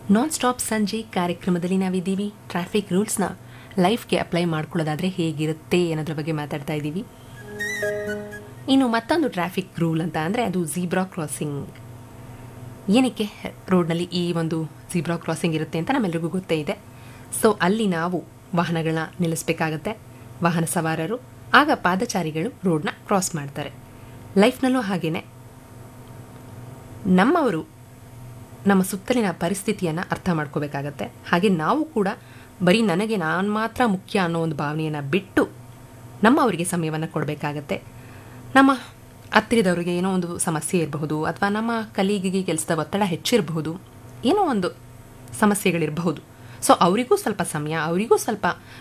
non stop ಸಂಜೆ ಕಾರ್ಯಕ್ರಮದಲ್ಲಿ ನಾವಿದ್ದೀವಿ ಟ್ರಾಫಿಕ್ ರೂಲ್ಸ್ನ ಲೈಫ್ಗೆ ಅಪ್ಲೈ ಮಾಡ್ಕೊಳ್ಳೋದಾದರೆ ಹೇಗಿರುತ್ತೆ ಅನ್ನೋದ್ರ ಬಗ್ಗೆ ಮಾತಾಡ್ತಾ ಇದ್ದೀವಿ ಇನ್ನು ಮತ್ತೊಂದು ಟ್ರಾಫಿಕ್ ರೂಲ್ ಅಂತ ಅಂದರೆ ಅದು ಝೀಬ್ರಾ ಕ್ರಾಸಿಂಗ್ ಏನಕ್ಕೆ ರೋಡ್ನಲ್ಲಿ ಈ ಒಂದು ಝೀಬ್ರಾ ಕ್ರಾಸಿಂಗ್ ಇರುತ್ತೆ ಅಂತ ನಮ್ಮೆಲ್ರಿಗೂ ಗೊತ್ತೇ ಇದೆ ಸೊ ಅಲ್ಲಿ ನಾವು ವಾಹನಗಳನ್ನ ನಿಲ್ಲಿಸಬೇಕಾಗತ್ತೆ ವಾಹನ ಸವಾರರು ಆಗ ಪಾದಚಾರಿಗಳು ರೋಡ್ನ ಕ್ರಾಸ್ ಮಾಡ್ತಾರೆ ಲೈಫ್ನಲ್ಲೂ ಹಾಗೇನೆ ನಮ್ಮವರು ನಮ್ಮ ಸುತ್ತಲಿನ ಪರಿಸ್ಥಿತಿಯನ್ನು ಅರ್ಥ ಮಾಡ್ಕೋಬೇಕಾಗತ್ತೆ ಹಾಗೆ ನಾವು ಕೂಡ ಬರೀ ನನಗೆ ನಾನು ಮಾತ್ರ ಮುಖ್ಯ ಅನ್ನೋ ಒಂದು ಭಾವನೆಯನ್ನು ಬಿಟ್ಟು ನಮ್ಮವರಿಗೆ ಸಮಯವನ್ನು ಕೊಡಬೇಕಾಗತ್ತೆ ನಮ್ಮ ಹತ್ತಿರದವರಿಗೆ ಏನೋ ಒಂದು ಸಮಸ್ಯೆ ಇರಬಹುದು ಅಥವಾ ನಮ್ಮ ಕಲೀಗಿಗೆ ಕೆಲಸದ ಒತ್ತಡ ಹೆಚ್ಚಿರಬಹುದು ಏನೋ ಒಂದು ಸಮಸ್ಯೆಗಳಿರಬಹುದು ಸೊ ಅವರಿಗೂ ಸ್ವಲ್ಪ ಸಮಯ ಅವರಿಗೂ ಸ್ವಲ್ಪ